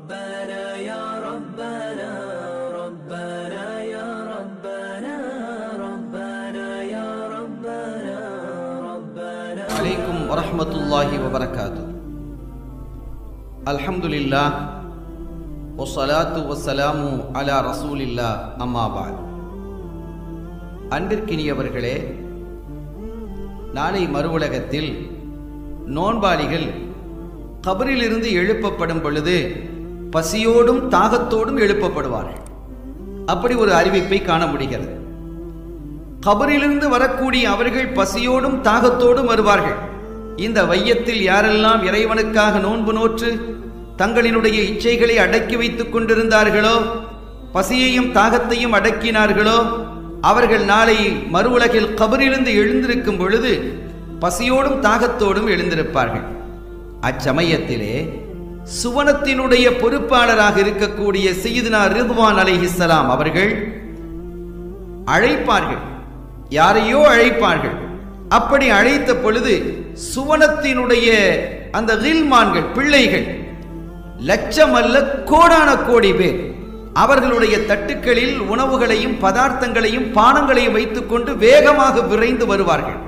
ربنا يا ربنا ربنا يا ربنا ربنا يا ربنا ربنا عليكم ورحمة الله وبركاته الحمد لله والصلاة والسلام على رسول الله أما بعد அன்பிற்கினியவர்களே நாளை மறுவுலகத்தில் நோன்பாளிகள் கபரிலிருந்து எழுப்பப்படும் பொழுது பசியோடும் தாகத்தோடும் எழுப்பப்படுவார்கள் அப்படி ஒரு அறிவிப்பை காண முடிகிறது கபரிலிருந்து வரக்கூடிய அவர்கள் பசியோடும் தாகத்தோடும் வருவார்கள் இந்த வையத்தில் யாரெல்லாம் இறைவனுக்காக நோன்பு நோற்று தங்களினுடைய இச்சைகளை அடக்கி வைத்துக் கொண்டிருந்தார்களோ பசியையும் தாகத்தையும் அடக்கினார்களோ அவர்கள் நாளை மறு உலகில் கபரிலிருந்து எழுந்திருக்கும் பொழுது பசியோடும் தாகத்தோடும் எழுந்திருப்பார்கள் அச்சமயத்திலே சுவனத்தினுடைய பொறுப்பாளராக இருக்கக்கூடிய செய்தினா ரிதுவான் அலைஹிஸ்ஸலாம் அவர்கள் அழைப்பார்கள் யாரையோ அழைப்பார்கள் அப்படி அழைத்த பொழுது சுவனத்தினுடைய அந்த கில்மான்கள் பிள்ளைகள் லட்சம் அல்ல கோடான கோடி பேர் அவர்களுடைய தட்டுக்களில் உணவுகளையும் பதார்த்தங்களையும் பானங்களையும் வைத்துக்கொண்டு வேகமாக விரைந்து வருவார்கள்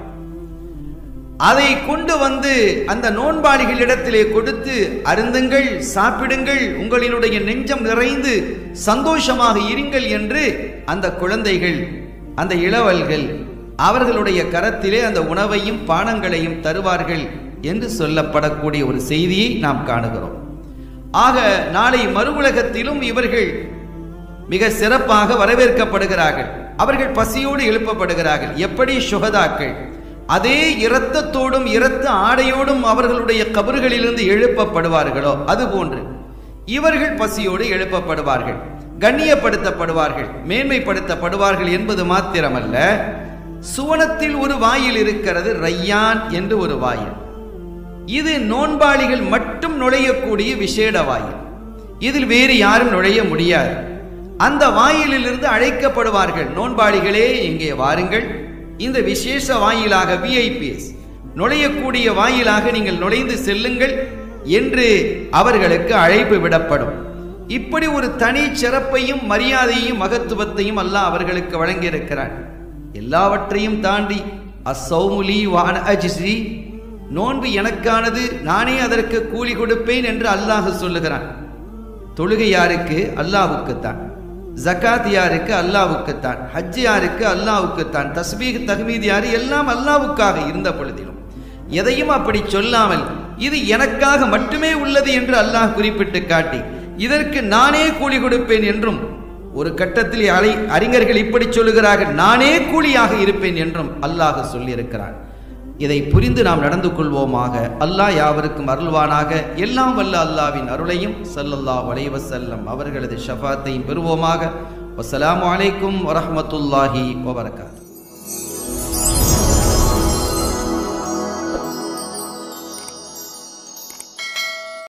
அதை கொண்டு வந்து அந்த நோன்பாளிகளிடத்திலே கொடுத்து அருந்துங்கள் சாப்பிடுங்கள் உங்களினுடைய நெஞ்சம் நிறைந்து சந்தோஷமாக இருங்கள் என்று அந்த குழந்தைகள் அந்த இளவல்கள் அவர்களுடைய கரத்திலே அந்த உணவையும் பானங்களையும் தருவார்கள் என்று சொல்லப்படக்கூடிய ஒரு செய்தியை நாம் காணுகிறோம் ஆக நாளை மறுவுலகத்திலும் இவர்கள் மிக சிறப்பாக வரவேற்கப்படுகிறார்கள் அவர்கள் பசியோடு எழுப்பப்படுகிறார்கள் எப்படி சுகதாக்கள் அதே இரத்தத்தோடும் இரத்த ஆடையோடும் அவர்களுடைய கபறுகளிலிருந்து எழுப்பப்படுவார்களோ அதுபோன்று இவர்கள் பசியோடு எழுப்பப்படுவார்கள் கண்ணியப்படுத்தப்படுவார்கள் மேன்மைப்படுத்தப்படுவார்கள் என்பது மாத்திரமல்ல சுவனத்தில் ஒரு வாயில் இருக்கிறது ரையான் என்று ஒரு வாயில் இது நோன்பாளிகள் மட்டும் நுழையக்கூடிய விசேட வாயில் இதில் வேறு யாரும் நுழைய முடியாது அந்த வாயிலிலிருந்து அழைக்கப்படுவார்கள் நோன்பாளிகளே இங்கே வாருங்கள் இந்த விசேஷ வாயிலாக விஐபிஎஸ் நுழையக்கூடிய வாயிலாக நீங்கள் நுழைந்து செல்லுங்கள் என்று அவர்களுக்கு அழைப்பு விடப்படும் இப்படி ஒரு தனி சிறப்பையும் மரியாதையும் மகத்துவத்தையும் அல்லாஹ் அவர்களுக்கு வழங்கியிருக்கிறார் எல்லாவற்றையும் தாண்டி அசௌமுலி வான அஜிஸ்ரீ நோன்பு எனக்கானது நானே அதற்கு கூலி கொடுப்பேன் என்று அல்லாஹ் சொல்லுகிறான் தொழுகை யாருக்கு அல்லாஹுக்குத்தான் ஜக்காத் யாருக்கு அல்லாவுக்குத்தான் ஹஜ் யாருக்கு அல்லாவுக்குத்தான் தஸ்பீக் தஹ்மீத் யாரு எல்லாம் அல்லாவுக்காக இருந்த பொழுதிலும் எதையும் அப்படி சொல்லாமல் இது எனக்காக மட்டுமே உள்ளது என்று அல்லாஹ் குறிப்பிட்டு காட்டி இதற்கு நானே கூலி கொடுப்பேன் என்றும் ஒரு கட்டத்தில் அலை அறிஞர்கள் இப்படி சொல்லுகிறார்கள் நானே கூலியாக இருப்பேன் என்றும் அல்லாஹ் சொல்லியிருக்கிறான் இதை புரிந்து நாம் நடந்து கொள்வோமாக அல்லாஹ் யாவருக்கும் அருள்வானாக எல்லாம் வல்ல அல்லாவின் அருளையும் சல்லல்லாஹ் வலைவசல்லம் அவர்களது ஷஃபாத்தையும் பெறுவோமாக வசலாம் அலைக்கும் வரஹமத்துல்லாஹி வபரகாத்